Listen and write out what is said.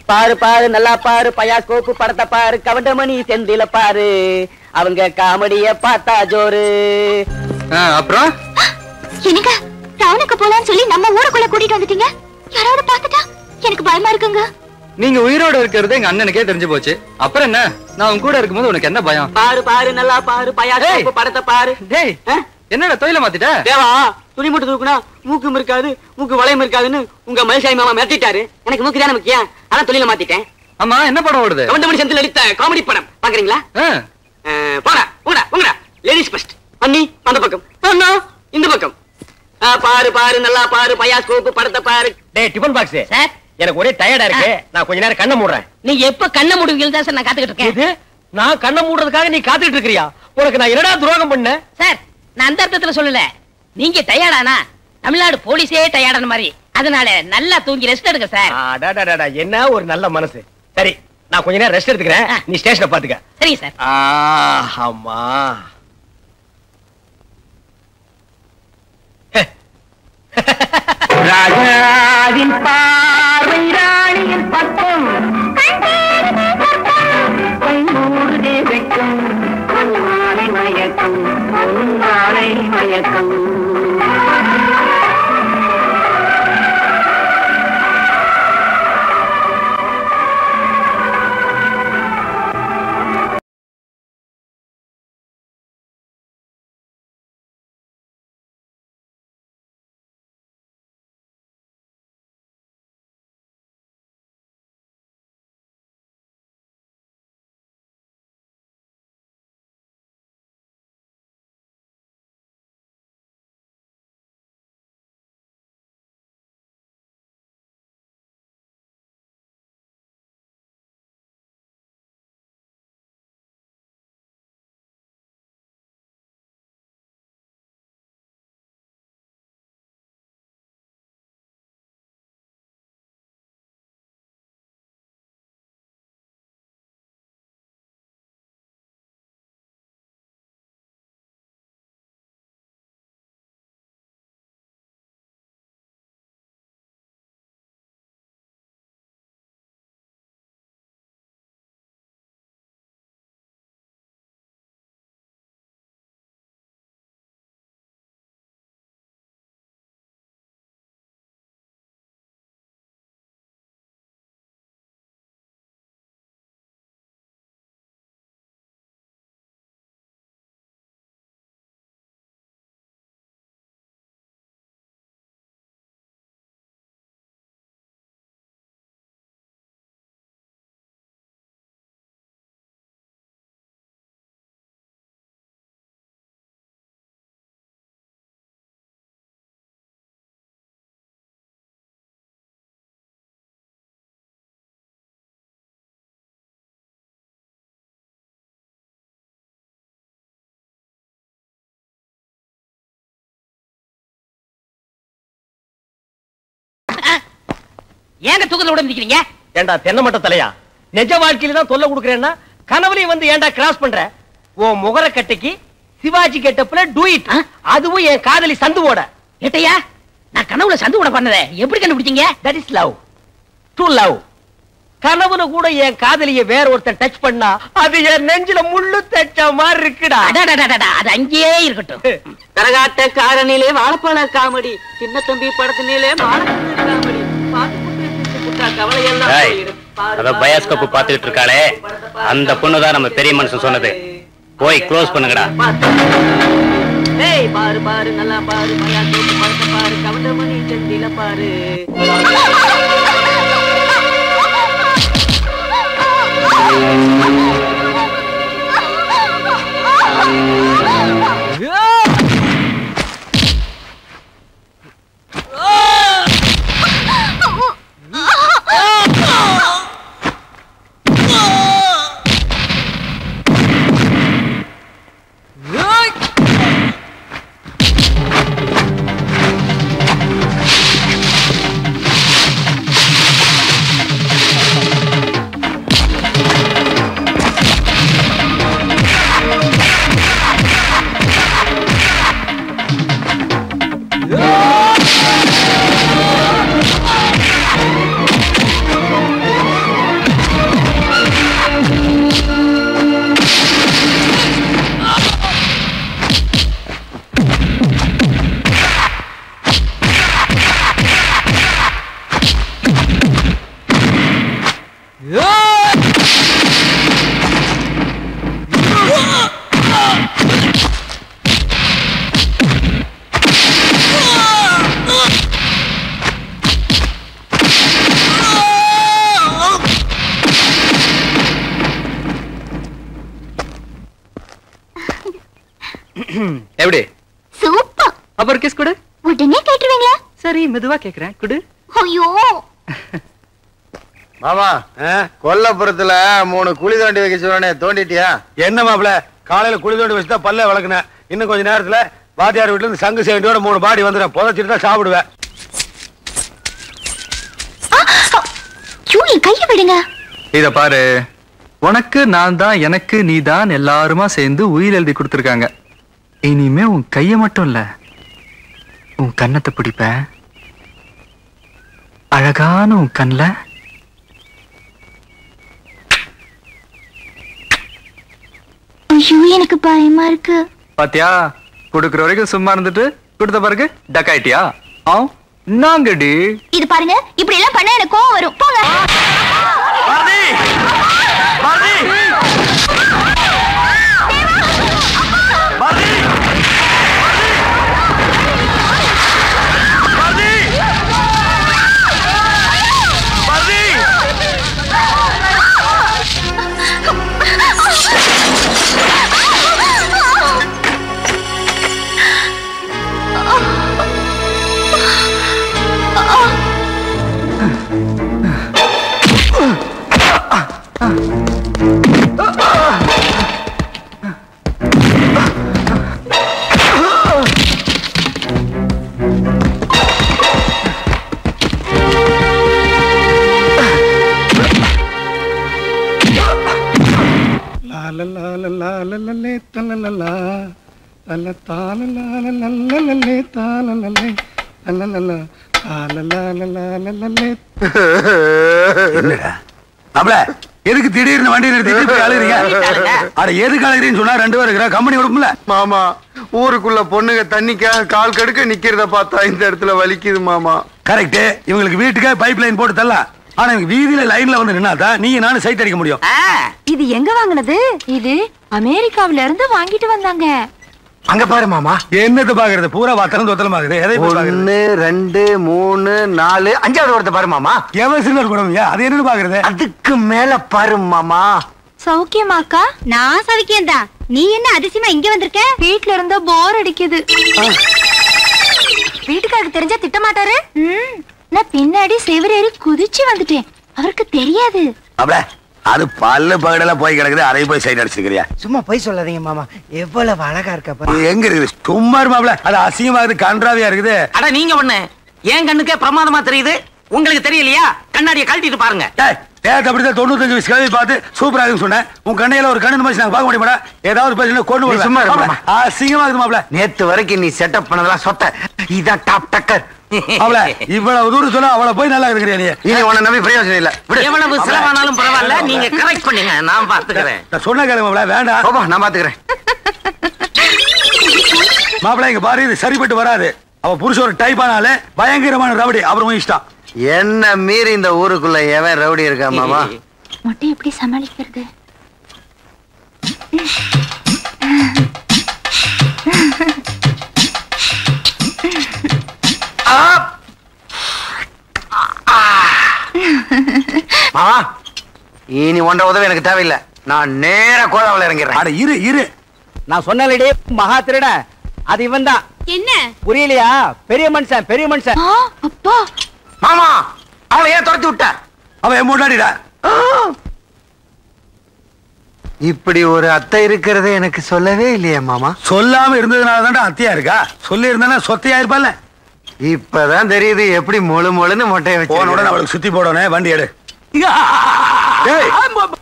பாரு பாரு நல்லா பாரு பயாஸ்கோப்பு படத்தை பாரு கவண்டமணி செந்தில பாரு அவங்க காமெடிய பார்த்தா ஜோரு ஆ, அப்புறம் என்னங்க டவுனுக்கு போலான்னு சொல்லி நம்ம ஊருக்குள்ள கூட்டிட்டு வந்துட்டீங்க யாராவது பார்த்துட்டா எனக்கு பயமா இருக்குங்க நீங்க உயிரோட இருக்கிறது எங்க அண்ணனுக்கே தெரிஞ்சு போச்சு அப்புறம் என்ன நான் உன் கூட இருக்கும்போது உனக்கு என்ன பயம் பாரு பாரு நல்லா பாரு பயாஸ்கோப்பு படத்தை பாரு டேய் ஆ? என்னடா தொழில மாத்திட்ட தேவா துணி மட்டும் தூக்குனா மூக்கும் இருக்காது மூக்கு வளையம் இருக்காதுன்னு உங்க மனுஷாய் மாமா மிரட்டிட்டாரு எனக்கு மூக்கு தானே முக்கியம் அதான் தொழில மாத்திட்டேன் ஆமா என்ன படம் ஓடுது கவண்டமணி செந்தில் நடித்த காமெடி படம் பாக்குறீங்களா ஆ, அஹ், போடா உங்கடா உங்கடா லேடிஸ் ஃபர்ஸ்ட் அண்ணி அந்த பக்கம் அண்ணா இந்த பக்கம் ஆ, பாரு பாரு நல்லா பாரு பயாஸ்கோப்பு படத்தை பாரு டேய் டிபன் பாக்ஸ் சார் எனக்கு ஒரே டயர்டா இருக்கு நான் கொஞ்ச நேரம் கண்ணை மூடுறேன் நீங்க எப்ப கண்ண முடிவீங்க தான் சார் நான் காத்துக்கிட்டு இருக்கேன் இது நான் கண்ணை மூடுறதுக்காக நீ காத்துக்கிட்டு இருக்கிறியா உனக்கு நான் என்னடா துரோகம் பண்ணேன் சார் நான் அந்த அர்த்தத்துல சொல்லல நீங்க டயர்டானா தமிழ்நாடு போலீஸே டயர்டான மாதிரி அதனால நல்லா தூங்கி ரெஸ்ட் எடுங்க சார் அடடடடா, என்ன ஒரு நல்ல மனசு சரி நான் கொஞ்ச நேரம் ரெஸ்ட் எடுத்துக்கிறேன் ஆ. நீ ஸ்டேஷனை பாத்துக்க சரிங்க சார் ஆ, அம்மா ராஜாவின் பார்வை ராணியின் பக்கம் பொன்னூறு வெட்கம் பொன்மாலை மயக்கம் பொன்மாலை மயக்கம் ஏங்க தூக்கத்துல விட நிக்கிறீங்க ஏண்டா தென்னை மட்ட தலையா நிஜ வாழ்க்கையில தான் தொல்லை கொடுக்குறேன்னா கனவுலயும் வந்து ஏன்டா கிராஸ் பண்ற உன் முகர கட்டைக்கு சிவாஜி கெட்டப்புல டூ இட் அதுவும் என் காதலி சந்துவோட ஏட்டையா நான் கனவுல சந்து விட பண்ணத எப்படி கண்டுபிடிச்சீங்க that is love true love கனவுல கூட என் காதலிய வேற ஒருத்தன் டச் பண்ணா அது என் நெஞ்சில முள்ளு தச்ச மாதிரி இருக்குடா அடடடடடா, அது அங்கேயே இருக்கட்டும் கரகாட்ட காரனிலே வாழைப்பழ காமெடி சின்ன தம்பி படத்தினிலே மாலக்கண்ணு காமெடி பாத்து புட்டு சிரிச்சு புட்டா கவலை எல்லாம் ஏய், போயிடும். பாரு, அத பாரு, பயாஸ்கோப் பாரு, பாத்துக்கிட்டு இருக்காளே அந்த பொண்ணு தான் நம்ம பெரிய மனுஷன் சொன்னது போய் க்ளோஸ் பண்ணுங்கடா பாத்து. ஏய் பாரு பாரு நல்லா பாரு பயாஸ்கோப்பு படத்தை பாரு கவண்டமணி செந்தில பாரு ஆ எப்படி சூப்பர் அப்புறம் கிஸ் கொடு உடனே கேட்டுருவீங்களா சரி மெதுவா கேக்குறேன் குடு ஐயோ மாமா கொல்லப்புறத்துல மூணு குழி தோண்டி வைக்க சொல்றேனே தோண்டிட்டியா என்ன மாப்பிள காலையில குழி தோண்டி வச்சுதான் பல்ல விளக்குனேன் இன்னும் கொஞ்ச நேரத்துல வாத்தியார் வீட்டுல இருந்து சங்கு சேண்டியோட மூணு பாடி வந்துடும் புதைச்சிட்டு தான் சாப்பிடுவேன் ஐயோ என் கையை விடுங்க இத பாரு உனக்கு நான் தான் எனக்கு நீ தான் எல்லாருமா சேர்ந்து உயிர் எழுதி கொடுத்துருக்காங்க இனிமே உன் கைய மட்டும் இல்ல உன் கன்னத்தை பிடிப்பேன் அழகான உன் கண்ணுல ஐயோ எனக்கு பயமா இருக்கு பாத்தியா குடுக்குற வரைக்கும் சும்மா இருந்துட்டு கொடுத்த பிறகு டக்காயிட்டியா ஆ நாங்கடி இது பாருங்க இப்படி எல்லாம் பண்ண எனக்கு கோவம் வரும் போங்க லாலலாலலாலலலே தலலலா, தலதாலலாலலலலலே தாலலலே, தலலலா, தாலலாலலாலலலே. என்னடா மாப்ள எதுக்கு திடீர்னு வண்டி நிறுத்திட்டு இப்படி அழுகுறீங்க அட எதுக்கு அழுகுறீன்னு சொன்னா ரெண்டு பேரும் இருக்கிற கம்பெனி விடும்ல மாமா ஊருக்குள்ள பொண்ணுங்க தண்ணிக்காக கால் கடுக்க நிக்கிறத பார்த்தா இந்த இடத்துல வலிக்குது மாமா கரெக்ட் இவங்களுக்கு வீட்டுக்கே பைப் லைன் போட்டு தரலாம் ஆனா இவங்க வீதியில லைன்ல வந்து நின்னாதான் நீங்க நானும் சைட் அடிக்க முடியும் இது எங்க வாங்குனது இது அமெரிக்காவில இருந்து வாங்கிட்டு வந்தாங்க அங்க பாரு மாமா என்னது பாக்குறது பூரா வத்தலம் தொத்தலம் ஆகுது எதை போய் பாக்குறது ஒன்னு ரெண்டு மூணு நாலு அஞ்சாவது ஒருத்த பாரு மாமா எவன் சில்லர் குடம்புங்க அது என்னன்னு பாக்குறது அதுக்கு மேல பாரு மாமா சௌக்கியமாக்கா நான் சவிக்கேன் தான் நீ என்ன அதிசயமா இங்க வந்திருக்க வீட்ல இருந்தா போர் அடிக்குது வீட்டுக்காருக்கு தெரிஞ்சா திட்ட மாட்டாரு ம், நான் பின்னாடி செவரேறி குதிச்சு வந்துட்டேன் அவருக்கு தெரியாது அப்பட அது பல்லு பகடல போய் கிடக்குது அதை போய் சைட் அடிச்சிருக்கிறியா சும்மா போய் சொல்லாதீங்க மாமா எவ்வளவு அழகா இருக்க பாரு. இது எங்க இருக்குது சும்மா இருமாப்ல அது அசிங்கமா இருக்குது கன்றாவியா இருக்குது அட நீங்க ஒண்ணு என் கண்ணுக்கே பிரமாதமா தெரியுது உங்களுக்கு தெரியலையா கண்ணாடியை கழட்டிட்டு பாருங்க டேய், நேத்து அப்படித்தான் தொண்ணூத்தஞ்சு வயசு கிழவி பார்த்து சூப்பரா இருக்குன்னு சொன்னேன் உன் கண்ணையில ஒரு கண்ணு மாதிரி நாங்க பார்க்க முடியுமாடா ஏதாவது பேசினா கொண்டு நீ வருவேன். சும்மா இரு, மாப்ள, மாமா. அசிங்கமா இருக்குது மாப்ள நேத்து வரைக்கும் நீ செட்டப் பண்ணதெல்லாம் சொத்த இதான் டாப் டக்கர் அவள இவ்வளவு தூரம் சொன்னா அவளை போய் நல்லா இருக்கிறியா நீ இனி உன்னை நம்பி பிரயோஜனம் இல்ல விடு எவ்வளவு செலவானாலும் பரவாயில்ல நீங்க கரெக்ட் பண்ணுங்க நான் பாத்துக்கிறேன் நான் சொன்ன கேளுங்க மாப்ள வேண்டாம் போப்பா நான் பாத்துக்கிறேன் மாப்பிள்ள இங்க பாரு இது சரிப்பட்டு வராது அவ புருஷன் ஒரு டைப் ஆனாலே பயங்கரமான ரவுடி அப்புறம் உன் இஷ்டம் என்ன மீறி இந்த ஊருக்குள்ள எவன் ரவுடி இருக்கா மாமா மொட்டை எப்படி சமாளிக்கிறது மாமா இனி ஒன்றரை உதவி எனக்கு தேவையில்லை நான் நேரா கோதாவில் இறங்கிடுறேன் அட இரு இரு நான் சொன்னலடி மகா திருட அது இவன் தான் என்ன புரியலையா பெரிய மனுஷன் பெரிய மனுஷன் ஆ, அப்பா மாமா அவளை ஏன் துரத்தி விட்ட அவன் என் முன்னாடிடா இப்படி ஒரு அத்தை இருக்கிறது எனக்கு சொல்லவே இல்லையே மாமா சொல்லாம இருந்ததுனால தான்டா அத்தியா இருக்கா சொல்லி இருந்தா சொத்தையா இருப்பால இப்பதான் தெரியுது எப்படி முழு முழுன்னு மொட்டையை போனோட வச்சு அவளுக்கு சுத்தி போடணும் வண்டி எடு டேய்,